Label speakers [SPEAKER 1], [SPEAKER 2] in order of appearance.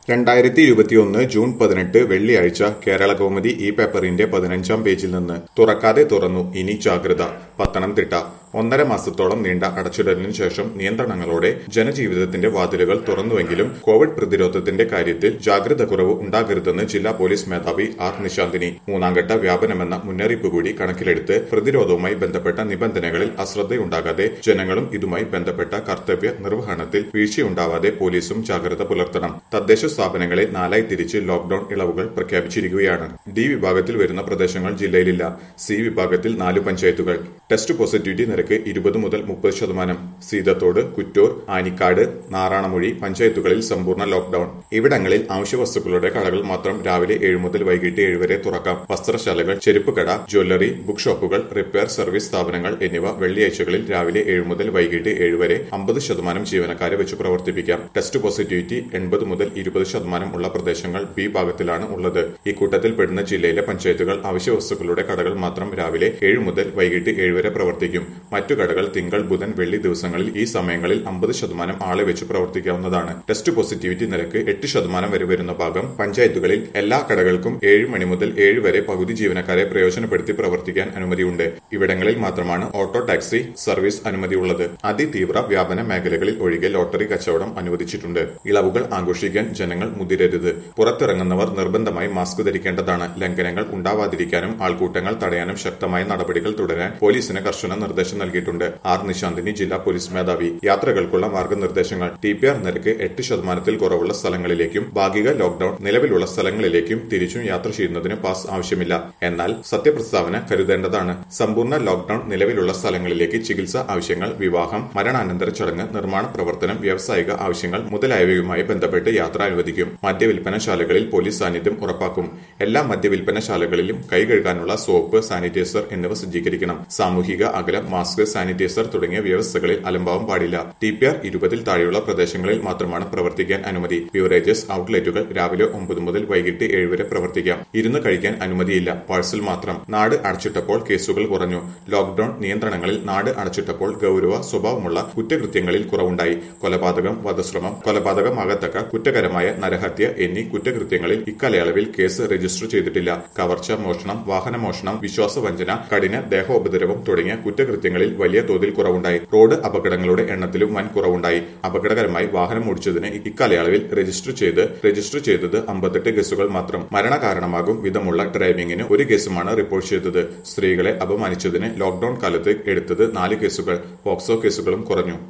[SPEAKER 1] രണ്ടായിരത്തി ഇരുപത്തിയൊന്ന് ജൂൺ പതിനെട്ട് വെള്ളിയാഴ്ച കേരള കൗമുദി ഈ പേപ്പറിന്റെ പതിനഞ്ചാം പേജിൽ നിന്ന് തുറക്കാതെ തുറന്നു ഇനി ജാഗ്രത പത്തനംതിട്ട ഒന്നര മാസത്തോളം നീണ്ട അടച്ചിടലിനു ശേഷം നിയന്ത്രണങ്ങളോടെ ജനജീവിതത്തിന്റെ വാതിലുകൾ തുറന്നുവെങ്കിലും കോവിഡ് പ്രതിരോധത്തിന്റെ കാര്യത്തിൽ ജാഗ്രത കുറവ് ഉണ്ടാകരുതെന്ന് ജില്ലാ പോലീസ് മേധാവി ആർ നിശാന്തിനി മൂന്നാംഘട്ട വ്യാപനമെന്ന മുന്നറിയിപ്പ് കൂടി കണക്കിലെടുത്ത് പ്രതിരോധവുമായി ബന്ധപ്പെട്ട നിബന്ധനകളിൽ അശ്രദ്ധയുണ്ടാകാതെ ജനങ്ങളും ഇതുമായി ബന്ധപ്പെട്ട കർത്തവ്യ നിർവഹണത്തിൽ വീഴ്ചയുണ്ടാവാതെ പോലീസും ജാഗ്രത പുലർത്തണം തദ്ദേശ സ്ഥാപനങ്ങളെ നാലായി തിരിച്ച് ലോക്ഡൌൺ ഇളവുകൾ പ്രഖ്യാപിച്ചിരിക്കുകയാണ് ഡി വിഭാഗത്തിൽ വരുന്ന പ്രദേശങ്ങൾ ജില്ലയിലില്ല സി വിഭാഗത്തിൽ നാല് പഞ്ചായത്തുകൾ ടെസ്റ്റ് പോസിറ്റിവിറ്റി നിരക്ക് ഇരുപത് മുതൽ മുപ്പത് ശതമാനം സീതത്തോട് കുറ്റൂർ ആനിക്കാട് നാറാണമൊഴി പഞ്ചായത്തുകളിൽ സമ്പൂർണ്ണ ലോക്ഡൌൺ ഇവിടങ്ങളിൽ ആവശ്യവസ്തുക്കളുടെ കടകൾ മാത്രം രാവിലെ ഏഴ് മുതൽ വൈകിട്ട് ഏഴ് വരെ തുറക്കാം വസ്ത്രശാലകൾ ചെരുപ്പ് കട ജ്വല്ലറി ബുക്ക് ഷോപ്പുകൾ റിപ്പയർ സർവീസ് സ്ഥാപനങ്ങൾ എന്നിവ വെള്ളിയാഴ്ചകളിൽ രാവിലെ ഏഴ് മുതൽ വൈകിട്ട് ഏഴ് വരെ അമ്പത് ശതമാനം ജീവനക്കാരെ വെച്ച് പ്രവർത്തിപ്പിക്കാം ടെസ്റ്റ് പോസിറ്റിവിറ്റി എൺപത് മുതൽ ഇരുപത് ശതമാനം ഉള്ള പ്രദേശങ്ങൾ ബി ഭാഗത്തിലാണ് ഉള്ളത് ഇക്കൂട്ടത്തിൽ പെടുന്ന ജില്ലയിലെ പഞ്ചായത്തുകൾ അവശ്യവസ്തുക്കളുടെ കടകൾ മാത്രം രാവിലെ ഏഴ് മുതൽ വൈകിട്ട് ഏഴ് വരെ പ്രവർത്തിക്കും മറ്റു കടകൾ തിങ്കൾ ബുധൻ വെള്ളി ദിവസങ്ങളിൽ ഈ സമയങ്ങളിൽ അമ്പത് ശതമാനം ആളെ വെച്ച് പ്രവർത്തിക്കാവുന്നതാണ് ടെസ്റ്റ് പോസിറ്റിവിറ്റി നിരക്ക് എട്ട് ശതമാനം വരെ വരുന്ന ഭാഗം പഞ്ചായത്തുകളിൽ എല്ലാ കടകൾക്കും ഏഴ് മണി മുതൽ ഏഴ് വരെ പകുതി ജീവനക്കാരെ പ്രയോജനപ്പെടുത്തി പ്രവർത്തിക്കാൻ അനുമതിയുണ്ട് ഇവിടങ്ങളിൽ മാത്രമാണ് ഓട്ടോ ടാക്സി സർവീസ് അനുമതിയുള്ളത് അതിതീവ്ര വ്യാപന മേഖലകളിൽ ഒഴികെ ലോട്ടറി കച്ചവടം അനുവദിച്ചിട്ടുണ്ട് ഇളവുകൾ ആഘോഷിക്കാൻ ജനങ്ങൾ മുതിരരുത് പുറത്തിറങ്ങുന്നവർ നിർബന്ധമായി മാസ്ക് ധരിക്കേണ്ടതാണ് ലംഘനങ്ങൾ ഉണ്ടാവാതിരിക്കാനും ആൾക്കൂട്ടങ്ങൾ തടയാനും ശക്തമായ നടപടികൾ തുടരാൻ പോലീസിന് കർശന നിർദ്ദേശം നൽകിയിട്ടുണ്ട് ആർ നിശാന്തിനി ജില്ലാ പോലീസ് മേധാവി യാത്രകൾക്കുള്ള മാർഗനിർദ്ദേശങ്ങൾ ടി പി ആർ നിരക്ക് എട്ട് ശതമാനത്തിൽ കുറവുള്ള സ്ഥലങ്ങളിലേക്കും ഭാഗിക ലോക്ഡൌൺ നിലവിലുള്ള സ്ഥലങ്ങളിലേക്കും തിരിച്ചും യാത്ര ചെയ്യുന്നതിന് പാസ് ആവശ്യമില്ല എന്നാൽ സത്യപ്രസ്താവന കരുതേണ്ടതാണ് സമ്പൂർണ്ണ ലോക്ഡൌൺ നിലവിലുള്ള സ്ഥലങ്ങളിലേക്ക് ചികിത്സ ആവശ്യങ്ങൾ വിവാഹം മരണാനന്തര ചടങ്ങ് നിർമ്മാണ പ്രവർത്തനം വ്യാവസായിക ആവശ്യങ്ങൾ മുതലായവയുമായി ബന്ധപ്പെട്ട് യാത്ര അനുവദിക്കും മദ്യവിൽപ്പനശാലകളിൽ പോലീസ് സാന്നിധ്യം ഉറപ്പാക്കും എല്ലാ മദ്യവിൽപ്പനശാലകളിലും കൈ കഴുകാനുള്ള സോപ്പ് സാനിറ്റൈസർ എന്നിവ സജ്ജീകരിക്കണം സാമൂഹിക അകലം മാസ്ക് സാനിറ്റൈസർ തുടങ്ങിയ വ്യവസ്ഥകളിൽ അലംഭാവം പാടില്ല ടി പി ആർ ഇരുപതിൽ താഴെയുള്ള പ്രദേശങ്ങളിൽ മാത്രമാണ് പ്രവർത്തിക്കാൻ അനുമതി ബിവറേജസ് ഔട്ട്ലെറ്റുകൾ രാവിലെ ഒമ്പത് മുതൽ വൈകിട്ട് ഏഴ് വരെ പ്രവർത്തിക്കാം ഇരുന്ന് കഴിക്കാൻ അനുമതിയില്ല പാഴ്സൽ മാത്രം നാട് അടച്ചിട്ടപ്പോൾ കേസുകൾ കുറഞ്ഞു ലോക്ഡൌൺ നിയന്ത്രണങ്ങളിൽ നാട് അടച്ചിട്ടപ്പോൾ ഗൌരവ സ്വഭാവമുള്ള കുറ്റകൃത്യങ്ങളിൽ കുറവുണ്ടായി കൊലപാതകം വധശ്രമം കൊലപാതകമാകത്തക്ക കുറ്റകരമായ നരഹത്യ എന്നീ കുറ്റകൃത്യങ്ങളിൽ ഇക്കാലയളവിൽ കേസ് രജിസ്റ്റർ ചെയ്തിട്ടില്ല കവർച്ച മോഷണം വാഹനമോഷണം വിശ്വാസവഞ്ചന കഠിന ദേഹോപദ്രവം തുടങ്ങിയ കുറ്റകൃത്യങ്ങളിൽ വലിയ തോതിൽ കുറവുണ്ടായി റോഡ് അപകടങ്ങളുടെ എണ്ണത്തിലും വൻ കുറവുണ്ടായി അപകടകരമായി വാഹനം ഓടിച്ചതിന് ഇക്കാലയളവിൽ രജിസ്റ്റർ ചെയ്ത് രജിസ്റ്റർ ചെയ്തത് അമ്പത്തെട്ട് കേസുകൾ മാത്രം മരണകാരണമാകും വിധമുള്ള ഡ്രൈവിംഗിന് ഒരു കേസുമാണ് റിപ്പോർട്ട് ചെയ്തത് സ്ത്രീകളെ അപമാനിച്ചതിന് ലോക്ഡൌൺ കാലത്ത് എടുത്തത് നാല് കേസുകൾ പോക്സോ കേസുകളും കുറഞ്ഞു